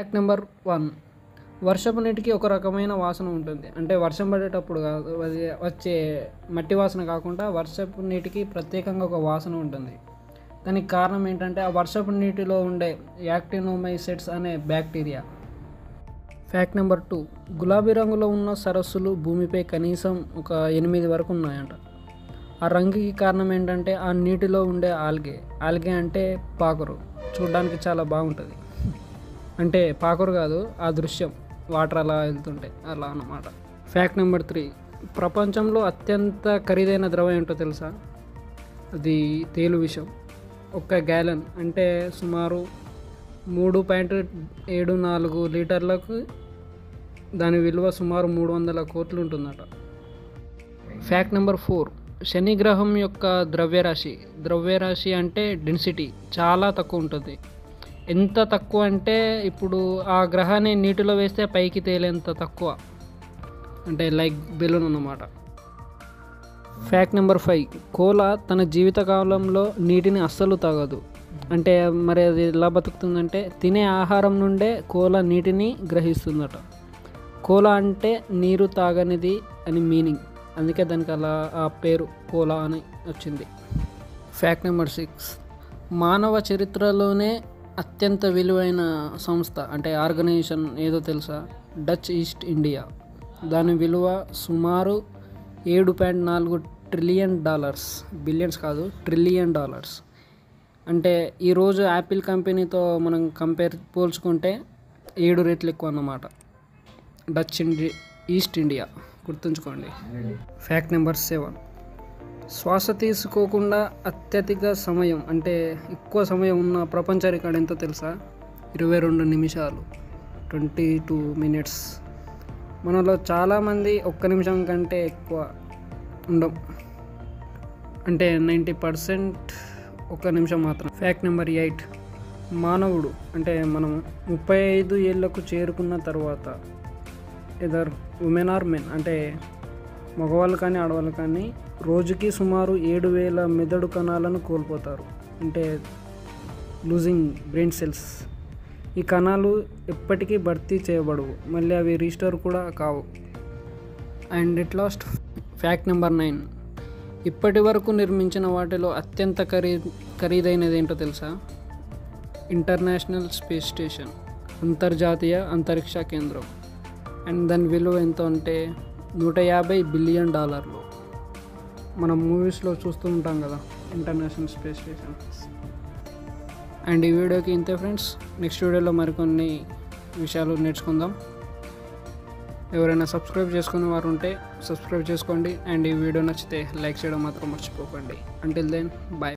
fact number one వర్షపు నీటికి ఒక రకమైన వాసన ఉంటుంది అంటే వర్షం పడేటప్పుడు కాదు అది వచ్చే మట్టి వాసన కాకుండా వర్షపు నీటికి ప్రత్యేకంగా ఒక వాసన ఉంటుంది దానికి కారణం ఏంటంటే ఆ వర్షపు నీటిలో ఉండే యాక్టినోమైసెట్స్ అనే బ్యాక్టీరియా ఫ్యాక్ట్ నెంబర్ టూ గులాబీ రంగులో ఉన్న సరస్సులు భూమిపై కనీసం ఒక ఎనిమిది వరకు ఉన్నాయంట ఆ రంగుకి కారణం ఏంటంటే ఆ నీటిలో ఉండే ఆల్గే ఆల్గే అంటే పాకురు చూడడానికి చాలా బాగుంటుంది అంటే పాకురు కాదు ఆ దృశ్యం వాటర్ అలా వెళ్తుంటే అలా అన్నమాట ఫ్యాక్ట్ నెంబర్ త్రీ ప్రపంచంలో అత్యంత ఖరీదైన ద్రవం ఏంటో తెలుసా అది తేలు విషం ఒక్క గ్యాలన్ అంటే సుమారు మూడు పాయింట్ ఏడు నాలుగు లీటర్లకు దాని విలువ సుమారు మూడు వందల కోట్లు ఉంటుందట ఫ్యాక్ట్ నెంబర్ ఫోర్ శని గ్రహం యొక్క ద్రవ్యరాశి ద్రవ్యరాశి అంటే డెన్సిటీ చాలా తక్కువ ఉంటుంది ఎంత తక్కువ అంటే ఇప్పుడు ఆ గ్రహాన్ని నీటిలో వేస్తే పైకి తేలేంత తక్కువ అంటే లైక్ బెలూన్ అన్నమాట ఫ్యాక్ట్ నెంబర్ ఫైవ్ కోల తన జీవితకాలంలో నీటిని అస్సలు తాగదు అంటే మరి అది ఎలా బతుకుతుందంటే తినే ఆహారం నుండే కోల నీటిని గ్రహిస్తుందట కోలా అంటే నీరు తాగనిది అని మీనింగ్ అందుకే దానికి అలా ఆ పేరు కోలా అని వచ్చింది ఫ్యాక్ట్ నెంబర్ సిక్స్ మానవ చరిత్రలోనే అత్యంత విలువైన సంస్థ అంటే ఆర్గనైజేషన్ ఏదో తెలుసా డచ్ ఈస్ట్ ఇండియా దాని విలువ సుమారు ఏడు పాయింట్ నాలుగు ట్రిలియన్ డాలర్స్ బిలియన్స్ కాదు ట్రిలియన్ డాలర్స్ అంటే ఈరోజు యాపిల్ కంపెనీతో మనం కంపేర్ పోల్చుకుంటే ఏడు రెట్లు ఎక్కువ అన్నమాట డచ్ ఇండి ఈస్ట్ ఇండియా గుర్తుంచుకోండి ఫ్యాక్ట్ నెంబర్ సెవెన్ శ్వాస తీసుకోకుండా అత్యధిక సమయం అంటే ఎక్కువ సమయం ఉన్న ప్రపంచ రికార్డ్ ఎంతో తెలుసా ఇరవై రెండు నిమిషాలు ట్వంటీ టూ మినిట్స్ మనలో చాలామంది ఒక్క నిమిషం కంటే ఎక్కువ ఉండం అంటే నైంటీ పర్సెంట్ ఒక్క నిమిషం మాత్రం ఫ్యాక్ట్ నెంబర్ ఎయిట్ మానవుడు అంటే మనం ముప్పై ఐదు ఏళ్ళకు చేరుకున్న తర్వాత ఎదర్ ఉమెన్ ఆర్ మెన్ అంటే మగవాళ్ళు కానీ ఆడవాళ్ళు కానీ రోజుకి సుమారు ఏడు వేల మెదడు కణాలను కోల్పోతారు అంటే లూజింగ్ బ్రెయిన్ సెల్స్ ఈ కణాలు ఎప్పటికీ భర్తీ చేయబడవు మళ్ళీ అవి రీస్టోర్ కూడా కావు and it last fact number nine ఇప్పటి వరకు నిర్మించిన వాటిలో అత్యంత ఖరీ ఖరీదైనది ఏంటో తెలుసా ఇంటర్నేషనల్ స్పేస్ స్టేషన్ అంతర్జాతీయ అంతరిక్ష కేంద్రం అండ్ దాని విలువ ఎంత అంటే నూట యాభై బిలియన్ డాలర్లు మనం మూవీస్లో చూస్తూ ఉంటాం కదా ఇంటర్నేషనల్ స్పేస్ స్టేషన్ అండ్ ఈ వీడియోకి ఇంతే ఫ్రెండ్స్ నెక్స్ట్ వీడియోలో మరికొన్ని విషయాలు నేర్చుకుందాం ఎవరైనా సబ్స్క్రైబ్ చేసుకునే వారు ఉంటే సబ్స్క్రైబ్ చేసుకోండి అండ్ ఈ వీడియో నచ్చితే లైక్ చేయడం మాత్రం మర్చిపోకండి అంటిల్ దెన్ బాయ్